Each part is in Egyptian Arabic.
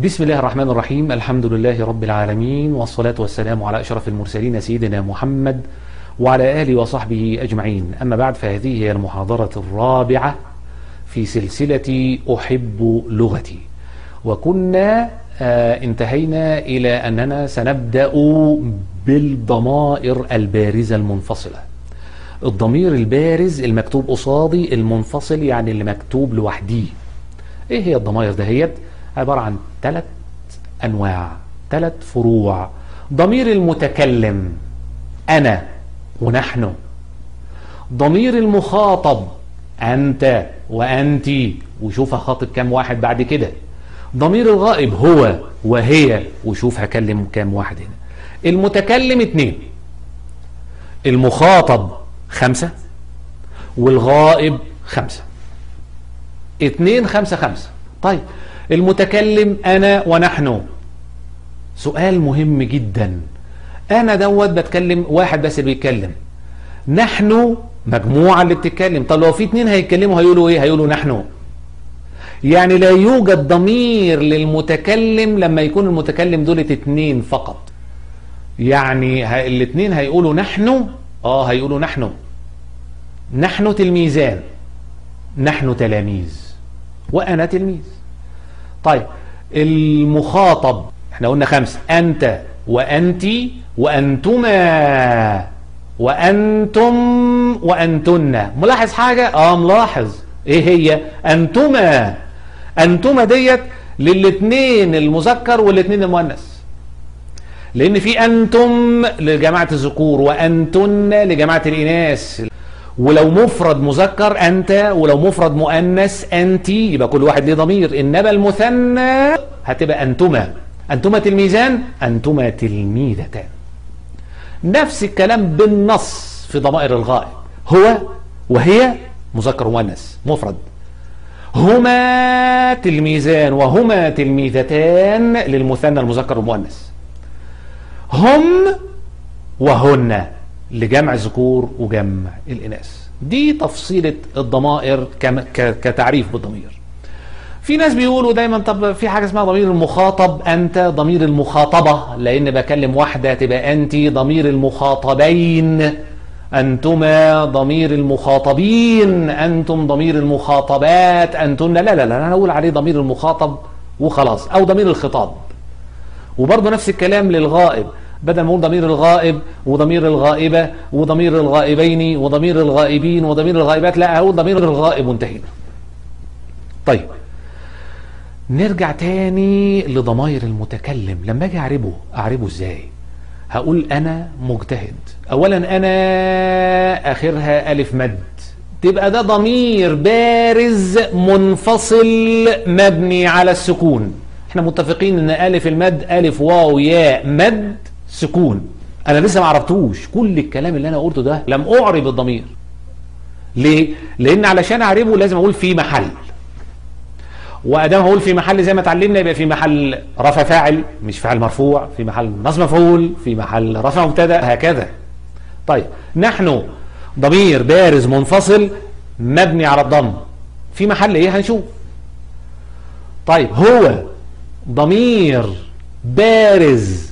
بسم الله الرحمن الرحيم الحمد لله رب العالمين والصلاة والسلام على أشرف المرسلين سيدنا محمد وعلى آله وصحبه أجمعين أما بعد فهذه هي المحاضرة الرابعة في سلسلة أحب لغتي وكنا آه انتهينا إلى أننا سنبدأ بالضمائر البارزة المنفصلة الضمير البارز المكتوب قصادي المنفصل يعني اللي مكتوب لوحديه ايه هي الضمائر دهيت عبارة عن ثلاث انواع ثلاث فروع ضمير المتكلم انا ونحن ضمير المخاطب انت وانت وشوف هخاطب كام واحد بعد كده ضمير الغائب هو وهي وشوف هكلم كام واحد هنا المتكلم اتنين المخاطب خمسة والغائب خمسة اتنين خمسة خمسة طيب المتكلم أنا ونحن سؤال مهم جدا أنا دوت بتكلم واحد بس اللي بيتكلم نحن مجموعة اللي بتتكلم طب لو في اتنين هيتكلموا هيقولوا ايه هيقولوا نحن يعني لا يوجد ضمير للمتكلم لما يكون المتكلم دولت اتنين فقط يعني الاتنين هيقولوا نحن اه هيقولوا نحن نحن تلميذان نحن تلاميذ وانا تلميذ طيب المخاطب احنا قلنا خمسة انت وانت وانتما وانتم وانتن ملاحظ حاجة اه ملاحظ ايه هي انتما انتما ديت للاتنين المذكر والاتنين المؤنث لان في انتم لجماعة الذكور وانتن لجماعة الاناث ولو مفرد مذكر انت ولو مفرد مؤنث انت يبقى كل واحد ليه ضمير انما المثنى هتبقى انتما انتما تلميذان انتما تلميذتان نفس الكلام بالنص في ضمائر الغائب هو وهي مذكر ومؤنث مفرد هما تلميذان وهما تلميذتان للمثنى المذكر والمؤنث هم وهن لجمع الذكور وجمع الإناث دي تفصيلة الضمائر كتعريف بالضمير في ناس بيقولوا دايما طب في حاجة اسمها ضمير المخاطب أنت ضمير المخاطبة لأن بكلم واحدة تبقى أنت ضمير المخاطبين أنتما ضمير المخاطبين أنتم ضمير المخاطبات أنتن لا لا لا أنا هقول عليه ضمير المخاطب وخلاص أو ضمير الخطاب وبرضه نفس الكلام للغائب بدل ما اقول ضمير الغائب وضمير الغائبة وضمير الغائبين وضمير الغائبين وضمير الغائبات لا اقول ضمير الغائب وانتهينا طيب نرجع تاني لضمائر المتكلم لما اجي اعربه اعربه ازاي هقول انا مجتهد اولا انا اخرها الف مد تبقى ده ضمير بارز منفصل مبني على السكون احنا متفقين ان الف المد الف واو ياء مد سكون انا لسه ما عرفتوش كل الكلام اللي انا قلته ده لم اعرب الضمير ليه لان علشان اعربه لازم اقول في محل وادام هقول في محل زي ما اتعلمنا يبقى في محل رفع فاعل مش فاعل مرفوع في محل نصب مفعول في محل رفع مبتدا هكذا طيب نحن ضمير بارز منفصل مبني على الضم في محل ايه هنشوف طيب هو ضمير بارز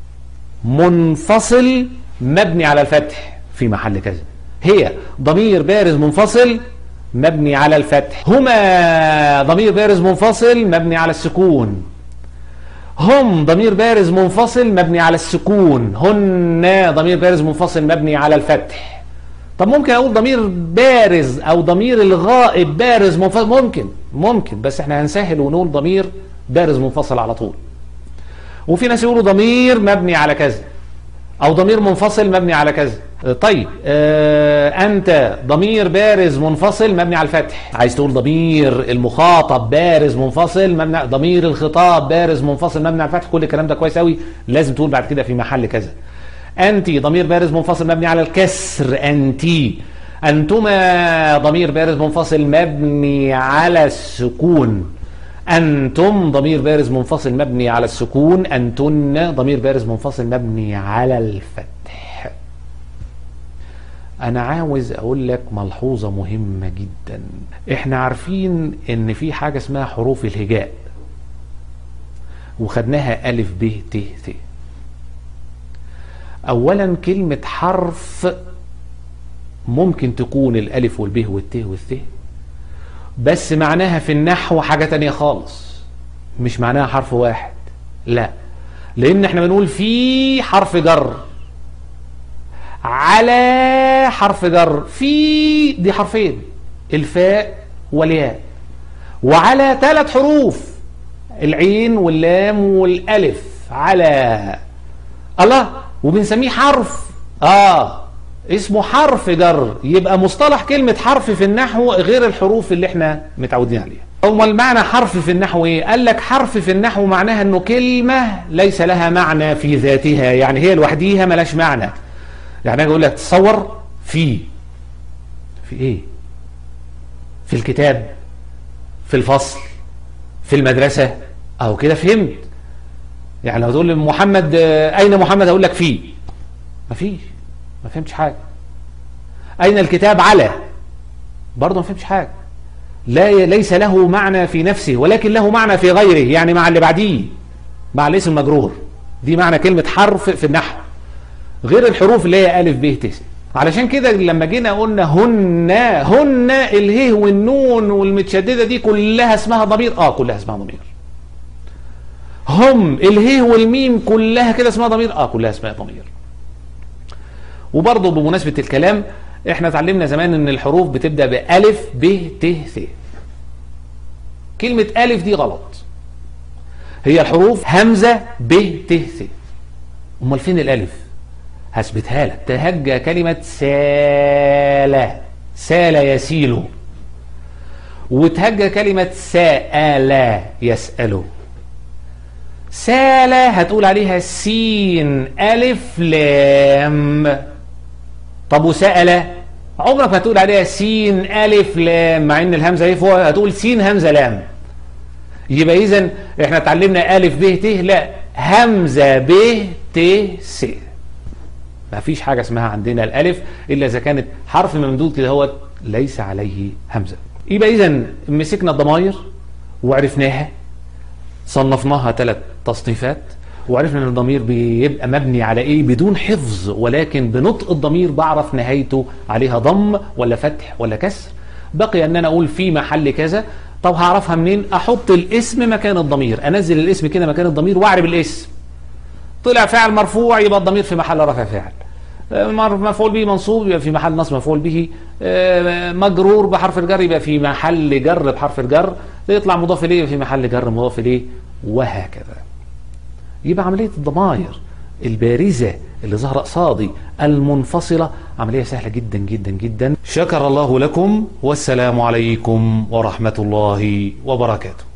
منفصل مبني على الفتح في محل كذا هي ضمير بارز منفصل مبني على الفتح هما ضمير بارز منفصل مبني على السكون هم ضمير بارز منفصل مبني على السكون هن ضمير بارز منفصل مبني على الفتح طب ممكن اقول ضمير بارز او ضمير الغائب بارز منفصل ممكن ممكن بس احنا هنسهل ونقول ضمير بارز منفصل على طول وفي ناس يقولوا ضمير مبني على كذا او ضمير منفصل مبني على كذا طيب آه انت ضمير بارز منفصل مبني على الفتح عايز تقول ضمير المخاطب بارز منفصل مبني ضمير الخطاب بارز منفصل مبني على الفتح كل الكلام ده كويس قوي لازم تقول بعد كده في محل كذا انت ضمير بارز منفصل مبني على الكسر انت انتما ضمير بارز منفصل مبني على السكون أنتم ضمير بارز منفصل مبني على السكون أنتن ضمير بارز منفصل مبني على الفتح أنا عاوز أقول لك ملحوظة مهمة جدا إحنا عارفين إن في حاجة اسمها حروف الهجاء وخدناها ألف ب ت ث أولا كلمة حرف ممكن تكون الألف والب والت والث بس معناها في النحو حاجة تانية خالص مش معناها حرف واحد لا لأن احنا بنقول في حرف جر على حرف جر في دي حرفين الفاء والياء وعلى ثلاث حروف العين واللام والالف على الله وبنسميه حرف اه اسمه حرف جر يبقى مصطلح كلمة حرف في النحو غير الحروف اللي احنا متعودين عليها هو المعنى حرف في النحو ايه قال لك حرف في النحو معناها انه كلمة ليس لها معنى في ذاتها يعني هي لوحديها ملاش معنى يعني اجي اقول لك تصور في في ايه في الكتاب في الفصل في المدرسة اهو كده فهمت يعني لو تقول لي محمد اين محمد اقول لك في مفيش ما فهمتش حاجة اين الكتاب على برضه ما فهمتش حاجة لا ليس له معنى في نفسه ولكن له معنى في غيره يعني مع اللي بعديه مع الاسم المجرور دي معنى كلمة حرف في النحو غير الحروف اللي هي ألف ب ت علشان كده لما جينا قلنا هن هن اله والنون والمتشددة دي كلها اسمها ضمير اه كلها اسمها ضمير هم اله والميم كلها كده اسمها ضمير اه كلها اسمها ضمير وبرضه بمناسبة الكلام احنا اتعلمنا زمان ان الحروف بتبدأ بألف ب ت ث كلمة ألف دي غلط هي الحروف همزة ب ت ث امال فين الألف هثبتها لك تهجى كلمة سال سال يسيل وتهجى كلمة سأل يسأل سال هتقول عليها سين ألف لام طب وسأل عمرك ما تقول عليها سين ألف لام مع ان الهمزة ايه فوق هتقول سين همزة لام يبقى اذا احنا اتعلمنا ألف ب ت لا همزة ب ت س ما فيش حاجة اسمها عندنا الألف إلا إذا كانت حرف ممدود كده هو ليس عليه همزة يبقى إذا مسكنا الضمائر وعرفناها صنفناها ثلاث تصنيفات وعرفنا ان الضمير بيبقى مبني على ايه بدون حفظ ولكن بنطق الضمير بعرف نهايته عليها ضم ولا فتح ولا كسر بقي ان انا اقول في محل كذا طب هعرفها منين احط الاسم مكان الضمير انزل الاسم كده مكان الضمير واعرب الاسم طلع فعل مرفوع يبقى الضمير في محل رفع فاعل مفعول به منصوب يبقى في محل نصب مفعول به مجرور بحرف الجر يبقى في محل جر بحرف الجر يطلع مضاف اليه في محل جر مضاف اليه وهكذا يبقى عمليه الضمائر البارزه اللي ظهر قصادي المنفصله عمليه سهله جدا جدا جدا شكر الله لكم والسلام عليكم ورحمه الله وبركاته